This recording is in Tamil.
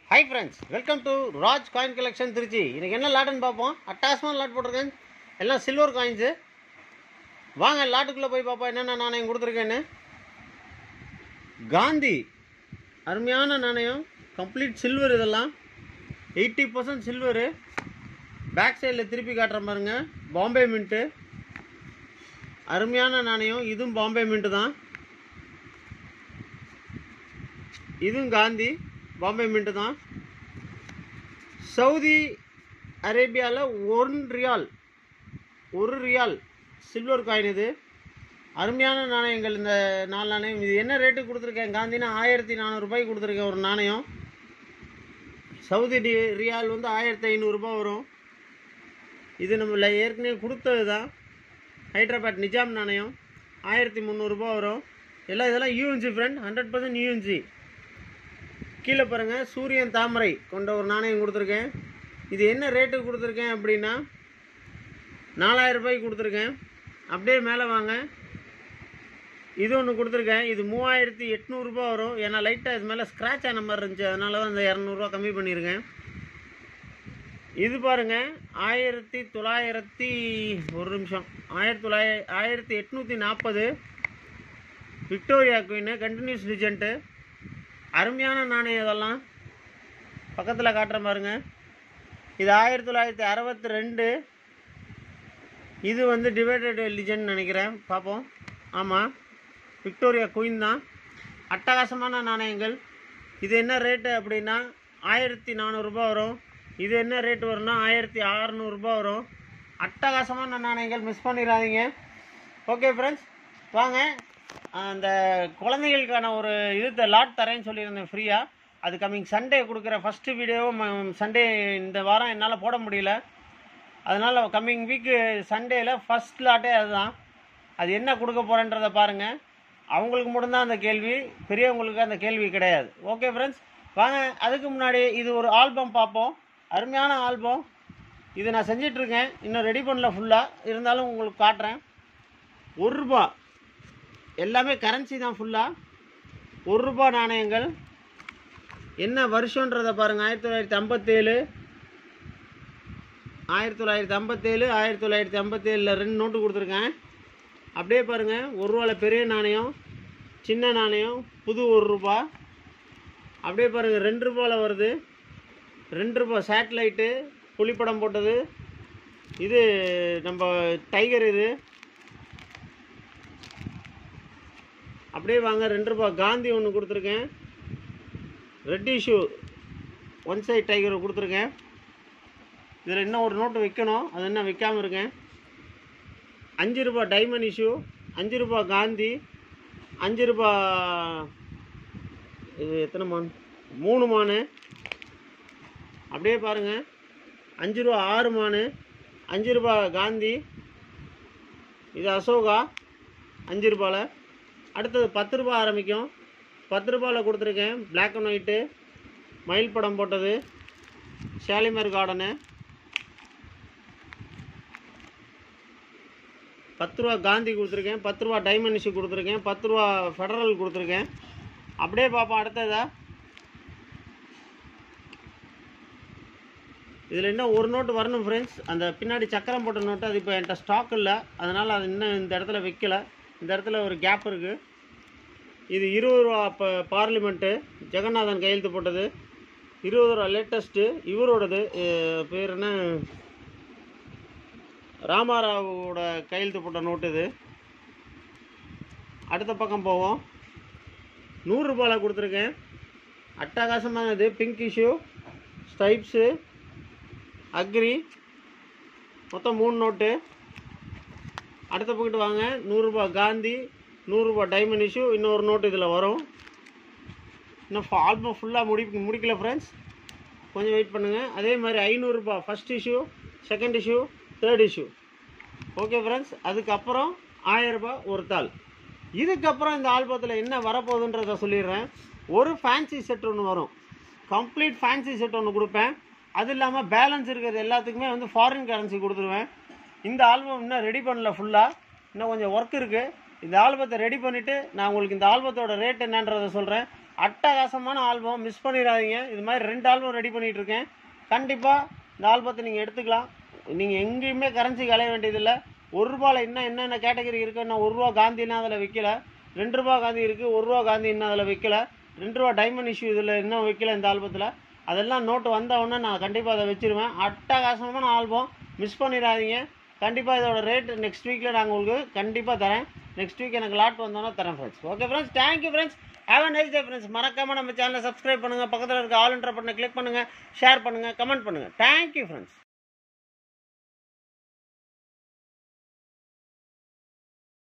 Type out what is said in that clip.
hi friends welcome to Raj coin collection Trichy இன்னைக்கு என்ன லாட்டுன்னு பார்ப்போம் அட்டாசமான லாட் போட்டிருக்கேன் எல்லாம் சில்வர் காயின்ஸு வாங்க லாட்டுக்குள்ளே போய் பார்ப்போம் என்னென்ன நாணயம் கொடுத்துருக்கேன்னு காந்தி அருமையான நாணயம் கம்ப்ளீட் சில்வர் இதெல்லாம் எயிட்டி பர்சன்ட் சில்வரு பேக் சைடில் திருப்பி காட்டுற பாருங்க பாம்பே மின்ட்டு அருமையான நாணயம் இதுவும் பாம்பே மின்ட்டு தான் இதுவும் காந்தி பாம்பே மின்ட்டு தான் சவுதி அரேபியாவில் ஒன் ரியால் ஒரு ரியால் சில்வர் காயின் இது அருமையான நாணயங்கள் இந்த நாலு நாணயம் இது என்ன ரேட்டு கொடுத்துருக்கேன் காந்தினா ஆயிரத்தி நானூறுபாய்க்கு கொடுத்துருக்கேன் ஒரு நாணயம் சவுதி டி ரியால் வந்து ஆயிரத்தி ஐநூறுரூபா வரும் இது நம்மள ஏற்கனவே கொடுத்தது தான் ஹைதராபாத் நிஜாம் நாணயம் ஆயிரத்தி முந்நூறுரூபா வரும் எல்லாம் இதெல்லாம் UNC friend hundred percent UNC கீழே பாருங்கள் சூரியன் தாமரை கொண்ட ஒரு நாணயம் கொடுத்துருக்கேன் இது என்ன ரேட்டு கொடுத்துருக்கேன் அப்படின்னா நாலாயிரம் ரூபாய்க்கு கொடுத்துருக்கேன் அப்படியே மேலே வாங்க இது ஒன்று கொடுத்துருக்கேன் இது மூவாயிரத்தி எட்நூறுபா வரும் ஏன்னா லைட்டாக இது மேலே ஸ்க்ராட்ச் ஆன மாதிரி இருந்துச்சு அதனால தான் இந்த இரநூறுவா கம்மி பண்ணியிருக்கேன் இது பாருங்க ஆயிரத்தி தொள்ளாயிரத்தி ஒரு நிமிஷம் ஆயிரத்தி தொள்ளாயிர ஆயிரத்தி எட்நூற்றி நாற்பது விக்டோரியா குயின் கண்டினியூஸ் லிஜெண்ட்டு அருமையான நாணயம் இதெல்லாம் பக்கத்தில் காட்டுறேன் பாருங்க இது ஆயிரத்தி தொள்ளாயிரத்தி அறுபத்தி ரெண்டு இது வந்து டிவைடட் லிஜன் நினைக்கிறேன் பார்ப்போம் ஆமாம் விக்டோரியா குயின் தான் அட்டகாசமான நாணயங்கள் இது என்ன ரேட்டு அப்படின்னா ஆயிரத்தி நானூறுரூபா வரும் இது என்ன ரேட் வரும்னா ஆயிரத்தி அறநூறுபா வரும் அட்டகாசமான நாணயங்கள் மிஸ் பண்ணிடாதீங்க ஓகே ஃப்ரெண்ட்ஸ் வாங்க அந்த குழந்தைகளுக்கான ஒரு இது லாட் தரேன்னு சொல்லியிருந்தேன் ஃப்ரீயாக அது கம்மிங் சண்டே கொடுக்குற ஃபஸ்ட்டு வீடியோவும் சண்டே இந்த வாரம் என்னால் போட முடியல அதனால் கம்மிங் வீக்கு சண்டேயில் ஃபஸ்ட் லாட்டே அதுதான் அது என்ன கொடுக்க போகிறேன்றதை பாருங்கள் அவங்களுக்கு மட்டும்தான் அந்த கேள்வி பெரியவங்களுக்கு அந்த கேள்வி கிடையாது ஓகே ஃப்ரெண்ட்ஸ் வாங்க அதுக்கு முன்னாடி இது ஒரு ஆல்பம் பார்ப்போம் அருமையான ஆல்பம் இது நான் செஞ்சிட்ருக்கேன் இன்னும் ரெடி பண்ணல ஃபுல்லாக இருந்தாலும் உங்களுக்கு காட்டுறேன் ஒரு ரூபா எல்லாமே கரன்சி தான் ஃபுல்லாக ஒரு ரூபா நாணயங்கள் என்ன வருஷன்றதை பாருங்கள் ஆயிரத்தி தொள்ளாயிரத்தி ஐம்பத்தேழு ஆயிரத்தி தொள்ளாயிரத்தி ஐம்பத்தேழு ஆயிரத்தி தொள்ளாயிரத்தி ஐம்பத்தேழில் ரெண்டு நோட்டு கொடுத்துருக்கேன் அப்படியே பாருங்கள் ஒரு ரூபாவில் பெரிய நாணயம் சின்ன நாணயம் புது ஒரு ரூபா அப்படியே பாருங்கள் ரெண்டு ரூபாவில் வருது ரெண்டு ரூபா சேட்டலைட்டு புலிப்படம் போட்டது இது நம்ம டைகர் இது அப்படியே வாங்க ரெண்டு ரூபா காந்தி ஒன்று கொடுத்துருக்கேன் red issue one side tiger கொடுத்துருக்கேன் இதில் இன்னும் ஒரு நோட்டு வைக்கணும் அது என்ன வைக்காமல் இருக்கேன் அஞ்சு ரூபா டைமண்ட் இஷ்யூ அஞ்சு ரூபா காந்தி அஞ்சு ரூபா இது எத்தனை மான் மூணு மானு அப்படியே பாருங்கள் அஞ்சு ரூபா ஆறு மானு அஞ்சு ரூபா காந்தி இது அசோகா அஞ்சு ரூபாவில் அடுத்தது பத்து ரூபா ஆரம்பிக்கும் பத்து ரூபாயில் கொடுத்துருக்கேன் Black அண்ட் ஒயிட்டு மயில் படம் போட்டது ஷாலிமர் கார்டனு பத்து ரூபா காந்தி கொடுத்துருக்கேன் பத்து ரூபா டைமண்ட் இஷ்யூ கொடுத்துருக்கேன் பத்து ரூபா ஃபெடரல் கொடுத்துருக்கேன் அப்படியே பார்ப்போம் அடுத்ததா இதில் இன்னும் ஒரு நோட்டு வரணும் ஃப்ரெண்ட்ஸ் அந்த பின்னாடி சக்கரம் போட்ட நோட்டு அது இப்போ என்கிட்ட ஸ்டாக் இல்லை அதனால் அது இன்னும் இந்த இடத்துல வைக்கல இந்த இடத்துல ஒரு கேப் இருக்குது இது இருபது ரூபா இப்போ பார்லிமெண்ட்டு ஜெகநாதன் கையெழுத்து போட்டது இருபது ரூபா லேட்டஸ்ட்டு இவரோடது அஹ் பேர் என்ன ராமாராவோட கையெழுத்து போட்ட நோட்டு இது அடுத்த பக்கம் போவோம் நூறுரூபாவில் கொடுத்துருக்கேன் அட்டகாசமானது பிங்க் இஷ்யூ ஸ்டைப்ஸு அக்ரி மொத்தம் மூணு நோட்டு அடுத்த பக்கத்து வாங்க நூறுரூபா காந்தி நூறுரூபா டைமண்ட் இஷ்யூ இன்னொரு நோட்டு இதில் வரும் இன்னும் ஆல்பம் ஃபுல்லாக முடி முடிக்கல ஃப்ரெண்ட்ஸ் கொஞ்சம் வெயிட் பண்ணுங்கள் அதே மாதிரி ஐநூறுரூபா first issue second issue third issue okay friends அதுக்கப்புறம் ஆயரரூபா ஒரு தாள் இதுக்கப்புறம் இந்த ஆல்பத்தில் என்ன வரப்போகுதுன்றத சொல்லிடுறேன் ஒரு ஃபேன்சி செட் ஒன்று வரும் கம்ப்ளீட் ஃபேன்சி செட் ஒன்று கொடுப்பேன் அது இல்லாமல் பேலன்ஸ் இருக்கிறது எல்லாத்துக்குமே வந்து ஃபாரின் கரன்சி கொடுத்துருவேன் இந்த ஆல்பம் இன்னும் ரெடி பண்ணல ஃபுல்லாக இன்னும் கொஞ்சம் ஒர்க் இருக்குது இந்த ஆல்பத்தை ரெடி பண்ணிவிட்டு நான் உங்களுக்கு இந்த ஆல்பத்தோட ரேட் என்னன்றதை சொல்கிறேன் அட்டகாசமான ஆல்பம் மிஸ் பண்ணிடாதீங்க இது மாதிரி ரெண்டு ஆல்பம் ரெடி பண்ணிட்டு இருக்கேன் கண்டிப்பாக இந்த ஆல்பத்தை நீங்கள் எடுத்துக்கலாம் நீங்கள் எங்கேயுமே கரன்சி கலைய வேண்டியதில்லை ஒரு ரூபாயில் இன்னும் என்னென்ன கேட்டகரி இருக்குது நான் ஒரு ரூபா காந்தினா அதில் விற்கல ரெண்டு ரூபா காந்தி இருக்குது ஒரு ரூபா காந்தி இன்னும் அதில் விற்கல ரெண்டு ரூபா டைமண்ட் இஷ்யூ இதில் இன்னும் வைக்கல இந்த ஆல்பத்தில் அதெல்லாம் நோட்டு வந்த உடனே நான் கண்டிப்பாக அதை வச்சிருவேன் அட்டகாசமான ஆல்பம் மிஸ் பண்ணிடாதீங்க கண்டிப்பாக இதோட ரேட் நெக்ஸ்ட் வீக்கில் நாங்கள் உங்களுக்கு கண்டிப்பாக தரேன் நெக்ஸ்ட் வீக் எனக்கு லாட் வந்தோன்னா தரேன் friends okay friends thank you friends have a nice day friends மறக்காமல் நம்ம சேனலை சப்ஸ்கிரைப் பண்ணுங்கள் பக்கத்தில் இருக்க ஆல் என்ற பட்டனை கிளிக் பண்ணுங்கள் ஷேர் பண்ணுங்கள் கமெண்ட் பண்ணுங்கள் தேங்க்யூ ஃப்ரெண்ட்ஸ்